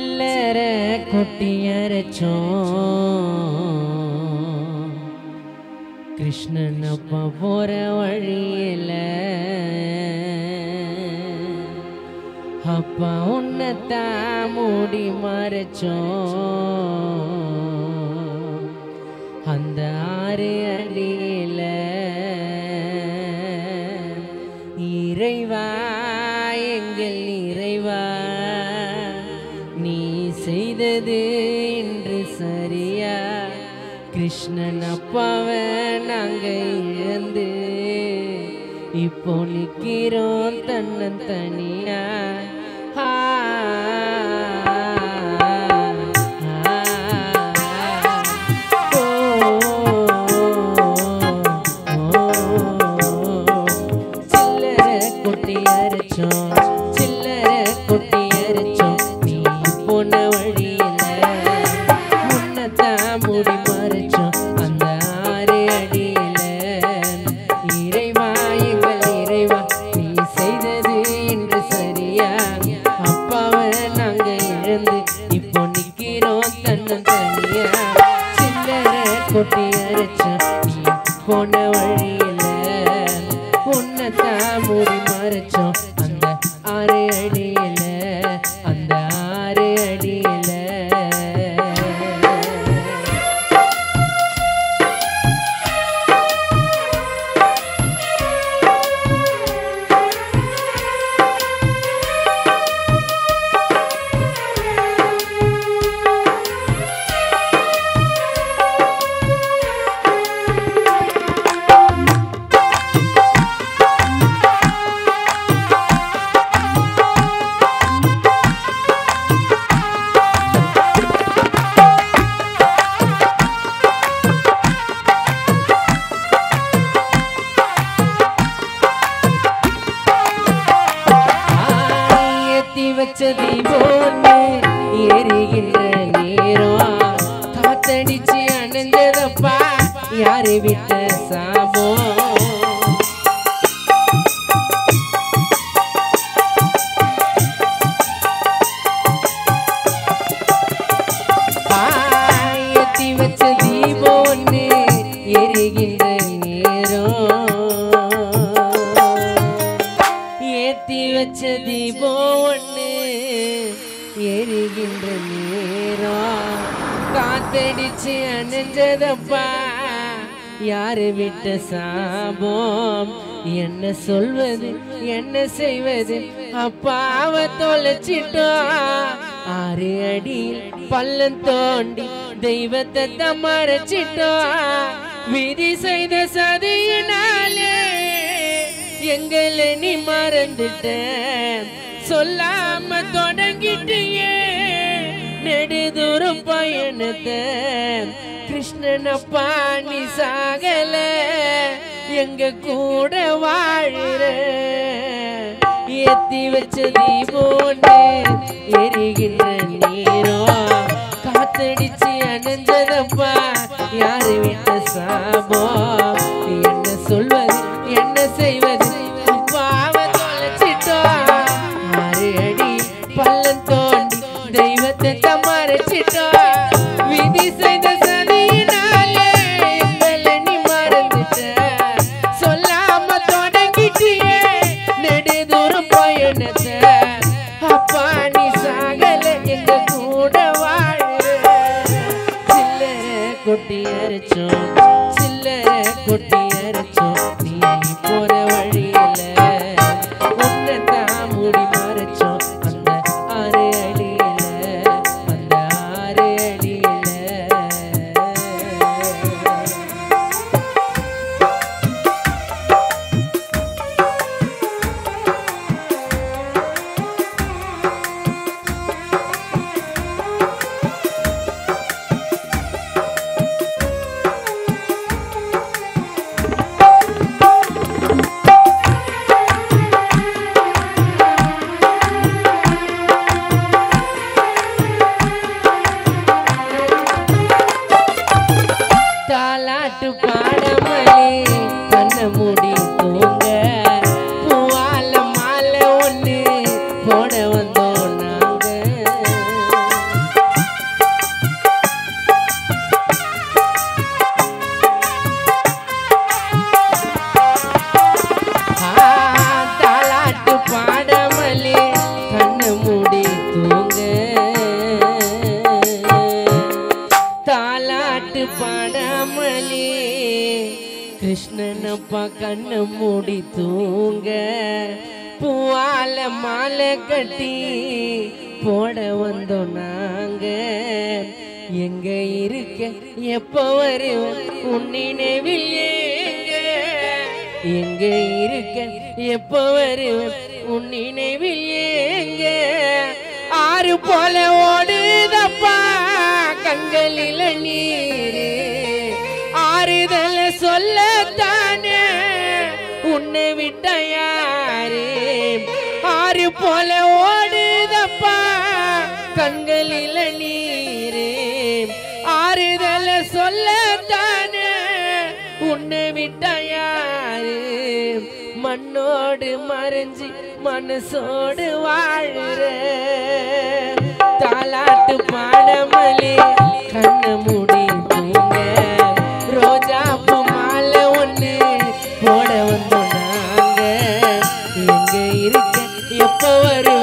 சில்லற கொட்டி அரைச்சோம் கிருஷ்ணன் அப்பா போற வழியில அப்பா உன்னத்தான் மூடி மறைச்சோம் அந்த ஆறு அடியில இறைவா எங்கள் இறைவா நீ செய்தது இன்று சரியா கிருஷ்ணன் அப்பாவை நாங்க இழந்து இப்போ நிக்கிறோம் தன்னன் தனியா ஆ, ஆ, ஓ, சில்லற கொட்டி அரைச்சோம் சில்லற கொட்டி அரைச்சோம் நீ போன வழியில முன்னத்தான் மூடி மறைச்சோம் அந்த ஆறு அடியில இறைவா எங்கள் இறைவா நீ செய்தது இன்று சரியா அப்பாவை நாங்க இழந்து இப்போ நிக்கிறோம் தன்னன் தனியா சில்லற கொட்டி அரைச்சோம் நீ போன வழியில உன்னத்தான் மூடி மறைச்சோம் அந்த ஆறு அடியில அந்த ஆறு அடியில ஏத்தி வச்சதி போன்னு எரிகின்ற நேரம் காத்தடிச்சு அணைஞ்சதப்பா யாரு விட்ட சாபம் ஏத்தி வச்ச தீபோன்னு எரிகின்ற நேரம் ஏத்தி வச்ச தீபம் ஒண்ணு எரிகின்ற நேரம் காத்தடிச்சு அணைஞ்சதப்பா யாரு விட்ட சாபம் என்ன சொல்வது என்ன செய்வது அப்பாவை தொலைச்சிட்டோம் ஆறு அடியில் பள்ளம் தோண்டி தெய்வத்தை தான் மறைச்சிட்டோம் விதி செய்த சதியினாலே எங்களை நீ மறந்துட்ட சொல்லாம தொடங்கிட்டியே நெடுதூரம் பயணத்தை கிருஷ்ணன் அப்பா நீ சாகல எங்க கூட வாழுற ஏத்தி வச்ச தீபோன்னு எரிகின்ற நீரம் காத்தடிச்சு அணைஞ்சதப்பா யாரு விட்ட சாபம் என்ன சொல்வது என்ன செய்வது அப்பாவை தொலைச்சிட்டோம் ஆறு அடி பள்ளம் தோண்டி தெய்வத்தை தமரைச்சிட்டோம் விதி செய்த சதியினாலே எங்களை நீ மறந்துட்ட சொல்லாம தொடங்கிட்டியே நெடுதூரம் பயணத்தை அப்பா நீ சாகல எங்க கூட வாழ சில்லற கொட்டி அரைச்சோம் சில்லற கொட்டி அரைச்சோம் நீ போற வழியில உன்னதான் மூடி மறைச்சோம் அந்த ஆறு அடியில அந்த ஆறு அடியில தாலாட்டு பாடமலே கண்ண மூடி தூங்க பூவால மாலை ஒண்ணு போட வந்தோம் நாங்க கண்ணு மூடி தூங்க பூவால மாலை கட்டி போட வந்தோம் நாங்க எங்க இருக்க எப்ப வரும் உன் நினைவில் ஏங்க எங்க இருக்க எப்ப வரும் உன் நினைவில் ஏங்க ஆறு போல ஓடுதப்பா கண்களில நீரு ஆறுதல சொல்லத்தானே உன்னை விட்ட யாரு ஆறு போல ஓடுதப்பா கண்களில நீரு ஆறுதல சொல்லத்தானே உன்னை விட்ட யாரு மண்ணோடு மறைஞ்சு மனசோடு வாழுற தாலாட்டு பாடமலே கண்ண மூடி தூங்க ரோஜா பூ மாலை ஒண்ணு போட வந்தோம் நாங்க எங்க இருக்க எப்ப வரும்